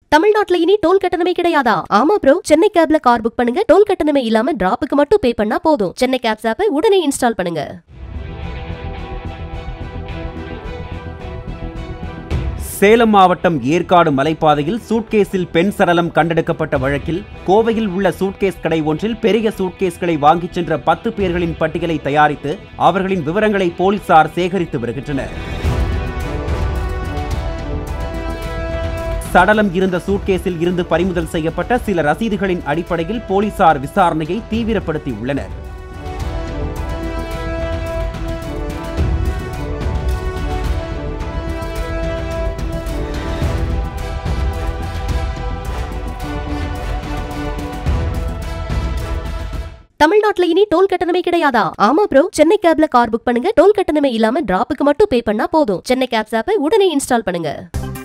தமிழ்நாட்டுல இனி டோல் கட்டணமே கிடையாதா ஆமா ப்ரோ சென்னை கேப்ல கார் புக் பண்ணுங்க டோல் கட்டணமே இல்லாம டிராப்புக்கு மட்டும் பே பண்ணா போதும் சென்னை கேப்ஸ் ஆப்பை உடனே இன்ஸ்டால் பண்ணுங்க சேலம் மாவட்டம் ஏற்காடு மலைப்பாதையில் சூட்கேஸில் பெண் சடலம் கண்டெடுக்கப்பட்ட வழக்கில் கோவையில் உள்ள சூட்கேஸ் கடை ஒன்றில் பெரிய சூட்கேஸ்களை வாங்கிச் சென்ற பத்து பேர்களின் பட்டியலை தயாரித்து அவர்களின் விவரங்களை போலீசார் சேகரித்து வருகின்றனர் சடலம் இருந்த சூட்கேஸில் இருந்து பறிமுதல் செய்யப்பட்ட சில ரசீதுகளின் அடிப்படையில் போலீசார் விசாரணையை தீவிரப்படுத்தி உள்ளனர் தமிழ்நாட்டுல இனி டோல் கட்டணமே கிடையாதா ஆமா ப்ரோ சென்னை கேப்ல கார் புக் பண்ணுங்க டோல் கட்டணமே இல்லாம டிராப்புக்கு மட்டும் பே பண்ணா போதும் சென்னை கேப்ஸ் ஆப்பை உடனே இன்ஸ்டால் பண்ணுங்க